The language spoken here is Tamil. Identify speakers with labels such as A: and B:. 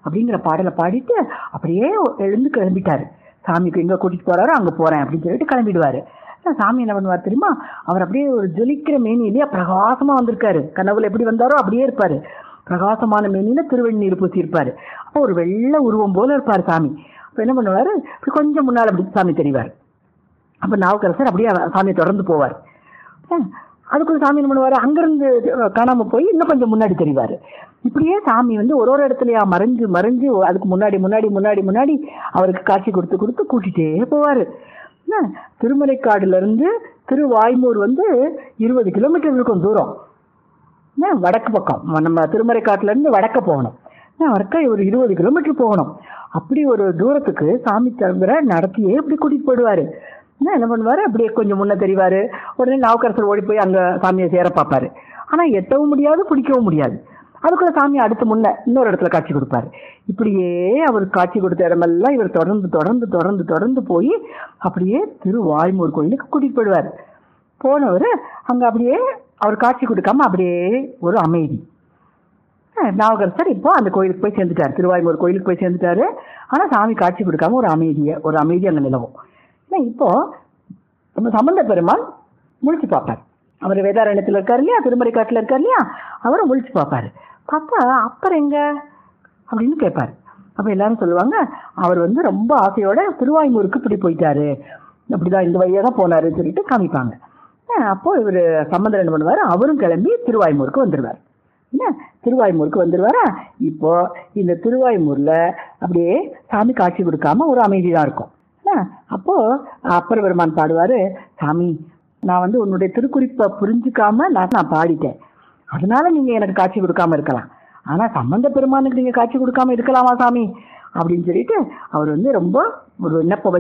A: அப்படிங்கிற பாடலை பாடிட்டு அப்படியே எழுந்து கிளம்பிட்டாரு சாமிக்கு எங்க கூட்டிட்டு போறாரோ அங்க போறேன் அப்படின்னு சொல்லிட்டு கிளம்பிடுவாரு ஆனா சாமி என்ன பண்ணுவார் தெரியுமா அவர் அப்படியே ஒரு ஜொலிக்கிற மேனியிலேயே பிரகாசமா வந்திருக்காரு கனவுல எப்படி வந்தாரோ அப்படியே இருப்பாரு பிரகாசமான மேனியில திருவெண்ணீர் பூசி இருப்பாரு அப்போ ஒரு வெள்ளை உருவம் போல இருப்பார் சாமி அப்ப என்ன பண்ணுவாரு இப்படி கொஞ்சம் முன்னால் அப்படி சாமி தெரிவார் அப்ப நாவுக்கரசர் அப்படியே அவ- சாமியை தொடர்ந்து போவார் அஹ் அதுக்குள்ள சாமி என்ன பண்ணுவாரு அங்கிருந்து காணாம போய் இன்னும் கொஞ்சம் முன்னாடி தெரிவாரு இப்படியே சாமி வந்து ஒரு ஒரு இடத்துலயா மறைஞ்சு மறைஞ்சு அதுக்கு முன்னாடி முன்னாடி முன்னாடி முன்னாடி அவருக்கு காட்சி கொடுத்து கொடுத்து கூட்டிட்டே போவாரு என்ன, திருமலைக்காடுல இருந்து திருவாய்மூர் வந்து இருபது கிலோமீட்டர் இருக்கும் தூரம் என்ன, வடக்கு பக்கம் நம்ம திருமலைக்காட்டுல இருந்து வடக்க போகணும் என்ன, வடக்க ஒரு இருபது கிலோமீட்டர் போகணும் அப்படி ஒரு தூரத்துக்கு சாமி தவிர நடத்தியே இப்படி கூட்டிட்டு போயிடுவாரு என்ன என்ன பண்ணுவாரு அப்படியே கொஞ்சம் முன்ன தெரிவாரு உடனே நாவுக்கரசர் ஓடி போய் அங்க சாமியை சேர பார்ப்பாரு ஆனா எட்டவும் முடியாது பிடிக்கவும் முடியாது அதுக்குள்ள சாமி அடுத்து முன்ன இன்னொரு இடத்துல காட்சி கொடுப்பாரு இப்படியே அவர் காட்சி கொடுத்த இடமெல்லாம் இவர் தொடர்ந்து தொடர்ந்து தொடர்ந்து தொடர்ந்து போய் அப்படியே திருவாய்மூர் கோயிலுக்கு கூட்டிட்டு போயிடுவார் போனவர் அங்க அப்படியே அவர் காட்சி கொடுக்காம அப்படியே ஒரு அமைதி அஹ் நாவுக்கரசர் இப்போ அந்த கோயிலுக்கு போய் சேர்ந்துட்டார் திருவாய்மூர் கோயிலுக்கு போய் சேர்ந்துட்டாரு ஆனா சாமி காட்சி கொடுக்காம ஒரு அமைதிய ஒரு அமைதி அங்க நிலவும் ஏன்னா இப்போ நம்ம சம்பந்த பெருமாள் முழிச்சு பார்ப்பார் அவர் வேதாரண்யத்தில் இருக்கார் இல்லையா திருமறை காட்டுல இருக்கார் இல்லையா அவரும் முழிச்சு பார்ப்பாரு பார்த்தா அப்பர் எங்க அப்படின்னு கேட்பாரு அப்ப எல்லாரும் சொல்லுவாங்க அவர் வந்து ரொம்ப ஆசையோட திருவாய்மூருக்கு இப்படி போயிட்டாரு அப்படிதான் இந்த வழியா தான் போனாருன்னு சொல்லிட்டு காமிப்பாங்க அஹ் அப்போ இவர் சம்பந்தர் என்ன பண்ணுவாரு அவரும் கிளம்பி திருவாய்மூருக்கு வந்துருவார் என்ன திருவாய்மூருக்கு வந்துருவாரா இப்போ இந்த திருவாய்மூர்ல அப்படியே சாமி காட்சி கொடுக்காம ஒரு அமைதி தான் இருக்கும் என்ன? அப்போ அப்பர் பெருமான் பாடுவாரு சாமி நான் வந்து உன்னுடைய திருக்குறிப்பை புரிஞ்சுக்காம நான் நான் பாடிட்டேன் அதனால நீங்க எனக்கு காட்சி கொடுக்காம இருக்கலாம் ஆனா சம்பந்த பெருமானுக்கு நீங்க காட்சி கொடுக்காம இருக்கலாமா சாமி அப்படின்னு சொல்லிட்டு அவர் வந்து ரொம்ப ஒரு விண்ணப்ப